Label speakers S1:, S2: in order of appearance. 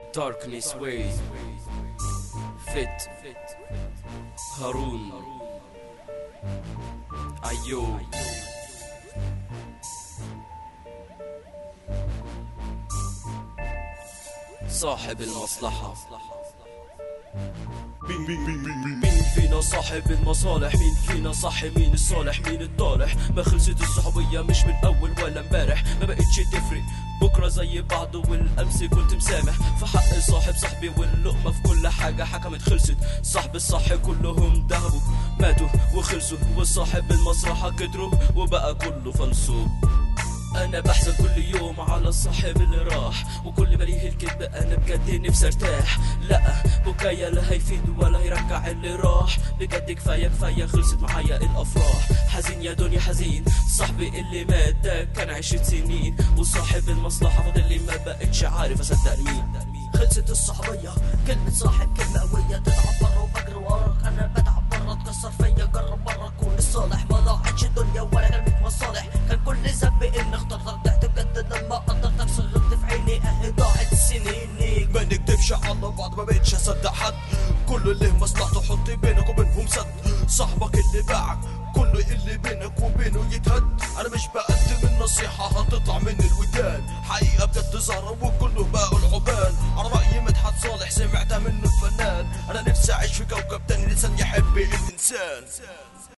S1: darkness way fit هارون أيوب صاحب المصلحة
S2: مين مين مين مين مين
S1: مين فينا صاحب المصالح مين فينا صح مين الصالح مين الطالح ما خلصت الصحوبية مش من أول ولا امبارح ما بقتش تفرق بكرة زي بعض والأمس كنت مسامح في حق صاحب صاحبي واللقمة في كل حاجة حكمت خلصت صاحب الصح كلهم ذهبوا ماتوا وخلصوا والصاحب المصلحة كتروا وبقى كله فلسوب انا بحزن كل يوم على الصاحب اللي راح وكل ما ليه الكذب انا بجد نفسي ارتاح لا بكايا لا هيفيد ولا هيرجع اللي راح بجد كفايه كفايه خلصت معايا الافراح حزين يا دنيا حزين صاحبي اللي مات ده كان عشرة سنين وصاحب المصلحه فاضل لي ما بقتش عارف اصدق مين
S3: خلصت الصحوبية كلمة صاحب كلمة قوية تتعب برا وبجري وراك أنا بتعب برا تكسر فيا جرب مرة أكون الصالح ما ضاعتش الدنيا ولا كلمة مصالح كان كل ذنب إني اخترتك ضحت بجد لما قدرتك صغرت في عيني أهي ضاعت السنين ليك
S2: ما نكدبش على بعض ما بقتش اصدق حد كل اللي مصلحته حط بينك وبينهم سد صاحبك اللي باعك كل اللي بينك وبينه يتهد انا مش بقدم النصيحة هتطلع من الودان حقيقة بجد زهرة وكله بقى العبان على رأي مدحت صالح سمعتها منه الفنان انا نفسي اعيش في كوكب تاني لسان يحب الانسان